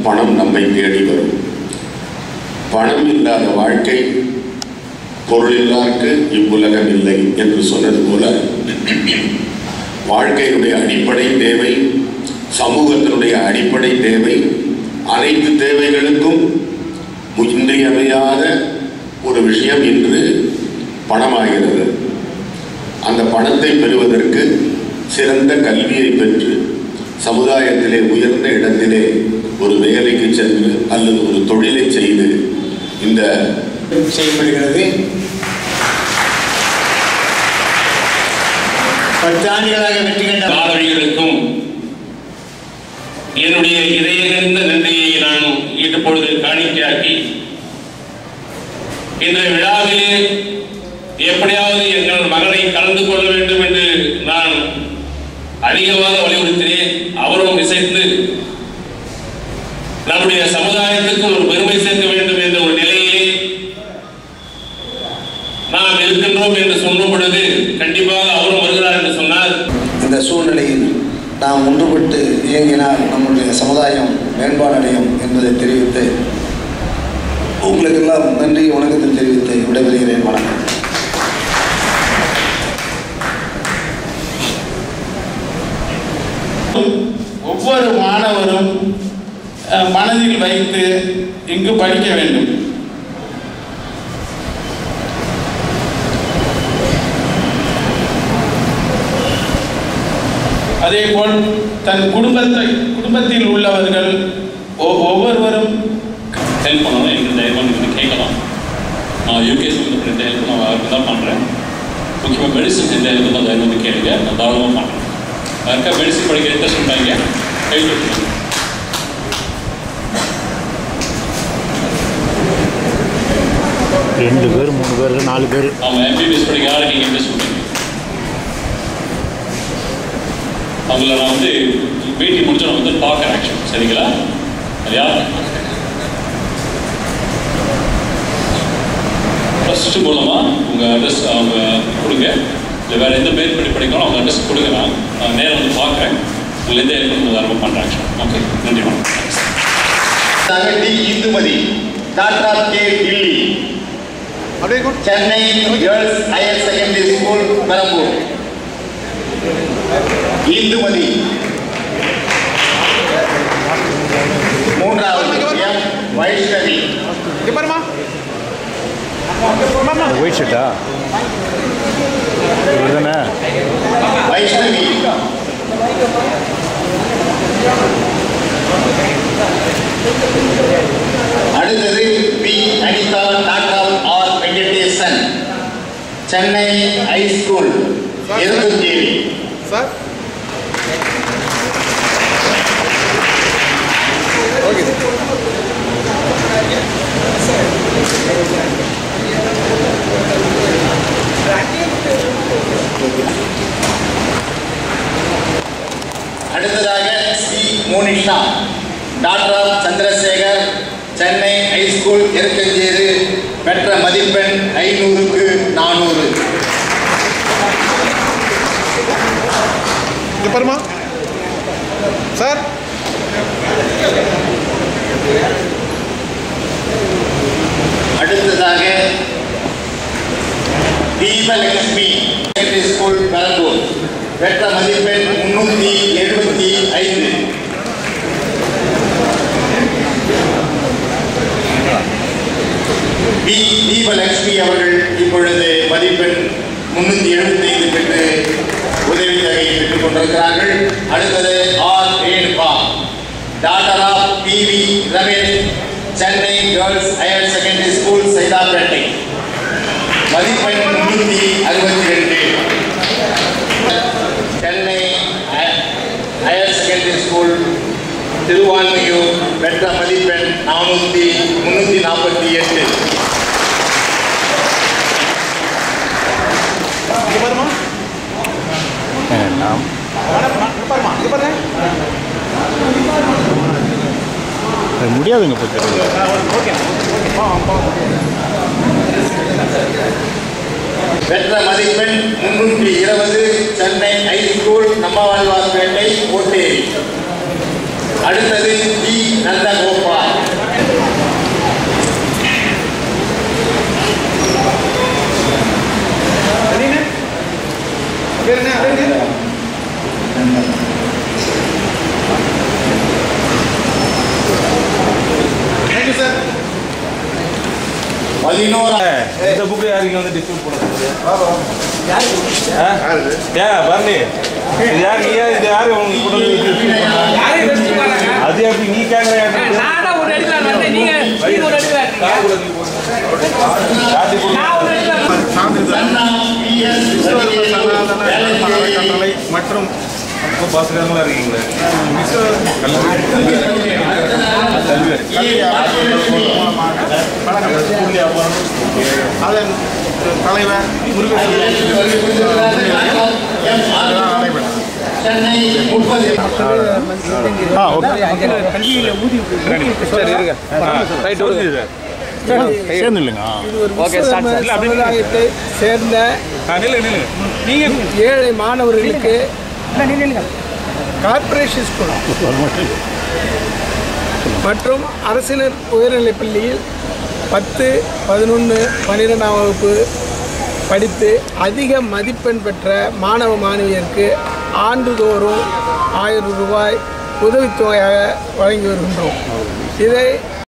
பணம் நம்மை தேடி வரும் பணம் இல்லாத வாழ்க்கை பொருள் இல்லாருக்கு இவ்வுலகம் இல்லை என்று சொன்னது போல வாழ்க்கையினுடைய அடிப்படை தேவை சமூகத்தினுடைய அடிப்படை தேவை அனைத்து தேவைகளுக்கும் இன்றியமையாத ஒரு விஷயம் இன்று பணமாகிறது அந்த பணத்தை பெறுவதற்கு சிறந்த கல்வியை பெற்று சமுதாயத்திலே உயர்ந்த இடத்திலே ஒரு வேலைக்கு சென்று அல்லது ஒரு தொழிலை செய்து இந்த செய்யப்படுகிறது பத்தாண்டுகளாக வெற்றி கண்ட மாணவிகளுக்கும் என்னுடைய இதயகந்த நன்றியை நான் ஈட்டுப்பொழுது காணிக்கையாக்கி இன்றைய விழாவிலே எப்படியாவது எங்கள் மகனை கலந்து கொள்ள வேண்டும் என்று நான் அதிகமாக வலியுறுத்தினேன் அவரும் இசைத்து நம்முடைய சமுதாயத்துக்கு ஒரு பெருமை சேர்க்க வேண்டும் என்ற ஒரு நிலையிலே நாம் இருக்கின்றோம் என்று சொல்லும் பொழுது கண்டிப்பாக அவரும் வருகிறார் என்று சொன்னார் இந்த சூழ்நிலையில் நாம் ஒன்றுபட்டு இயங்கினால் நம்முடைய சமுதாயம் மேம்பாடடையும் என்பதை தெரிவித்து உங்களுக்கெல்லாம் நன்றி வணக்கத்தை தெரிவித்து விடைபெறுகிறேன் வணக்கம் ஒவ்வொரு மாணவரும் அஹ், மனதில் வைத்து இங்கு படிக்க வேண்டும் அதேபோல் தன் குடும்பத்தை குடும்பத்தில் உள்ளவர்கள் ஒ- ஒவ்வொருவரும் ஹெல்ப் பண்ணணும் எங்களுக்கு தைரியமாக நீங்கள் கேட்கலாம் நான் யூகேஸ் வந்து ரெண்டு ஹெல்ப் நான் அவருக்கு தான் பண்ணுறேன் முக்கியமாக மெடிசன் செஞ்ச ஹெல்ப் தான் தைரியம் வந்து கேளுங்க நான் தாராளமாக பண்ணுறேன் யாருக்கா மெடிசன் படிக்க இன்ட்ரெஸ்ட் பண்ணுறாங்க கை தட்டுங்க ரெண்டு பேர் மூணு பேர் நாலு பேர் அவங்க எம்பிபிஎஸ் படிக்க யாருக்கு நீங்கள் இன்ட்ரெஸ்ட் பண்ணுறீங்க அவங்கள நான் வந்து மீட்டிங் முடிச்சு நான் வந்து பார்க்குறேன் ஆக்சுவலி சரிங்களா அது யார் ஃபஸ்ட்டு மூலமாக உங்கள் அட்ரஸ் அவங்க கொடுங்க இல்லை வேறு எந்த பேர் பண்ணி படிக்கணும் அவங்க அட்ரஸ் கொடுங்க நான் நான் நேரம் வந்து பார்க்குறேன் உங்களை எந்த ஹெல்ப் தாராளமாக பண்ணுறேன் ஆக்சுவலி ஓகே நன்றி வணக்கம் D Indumathi daughter of K Dilli Chennai girls higher secondary school Perambur Indumathi மூன்றாவது எம் வைஷ்ணவி ஒயிட் ஷர்ட்டா இவர் தானே வைஷ்ணவி அடுத்தது B Anitha daughter R Venkatesan Chennai high school Eruthuncheri அடுத்ததாக C Monisha daughter of Chandrasekar Chennai high school Erukkancheri பெற்ற மதிப்பெண் ஐநூறுக்கு நானூறு இங்க பாருமா சார் அடுத்ததாக தீபலட்சுமி செகண்டரி ஸ்கூல் பெரம்பூர் பெற்ற மதிப்பெண் முன்னூத்தி எழுபத்தி ஐந்து பி தீபலட்சுமி அவர்கள் இப்பொழுது மதிப்பெண் முன்னூத்தி எழுபத்தி ஐந்து பெற்று உதவித்தொகையை பெற்றுக் கொண்டிருக்கிறார்கள் அடுத்தது R Renuka daughter of P V Ramesh Chennai girls higher secondary school Saidapet மதிப்பெண் முன்னூத்தி அறுபத்தி ரெண்டு Chennai high- higher secondary school Thiruvanmiyur பெற்ற மதிப்பெண் நானூற்றி முன்னூற்றி நாற்பத்தி எட்டு இங்க பாருமா நாம் இங்க பாருமா இங்க பாருங்க அது முடியாதுங்க இப்போ தெரியல ஓகே ஓகே பா பா பெற்ற மதிப்பெண் முன்னூற்றி இருபது சென்னை ஹைஸ்கூல் நம்மாழ்வார்பேட்டை ஓட்டேரி அடுத்தது டி நந்தகோபால் பதினோரா இந்த புக்கு யாருக்கு வந்து டிஸ்ட்ரிபியூட் பண்ண ஏன் பரணி இது யார் நீ யார் இது யாரு உங்களுக்கு கொண்டு வந்து distribute பண்ணா? அது எப்படி நீ கேட்குற நானா ஒரு அடிக்கலாம் வந்தேன் நீங்க நீங்க ஒரு அடிக்கலாம் நான் ஒரு அடிக்கலாம் சன்னா பிஎஸ் கட்டளை மற்றும் இப்போ பாசகங்களா இருக்கீங்களே விஸ்வ கல்வி அதன் தலைவர் சென்னை முப்பது ஆ ஓகே ரைட் ஓகே சார் சேர்ந்து இல்லைங்க ஆ ஓகே ஸ்டார்ட் சார் சமுதாயத்தை சேர்ந்த ஆ நில்லு நில்லு நீங்கள் ஏழை மாணவர்களுக்கு கார்ப்பரேஷன் ஸ்கூல் மற்றும் அரசினர் உயர்நிலைப் பள்ளியில் பத்து பதினொன்று பன்னிரெண்டாம் வகுப்பு படித்து அதிக மதிப்பெண் பெற்ற மாணவ மாணவியருக்கு ஆண்டுதோறும் ஆயிரம் ரூபாய் உதவித்தொகையாக வழங்கி வருகின்றோம் இதை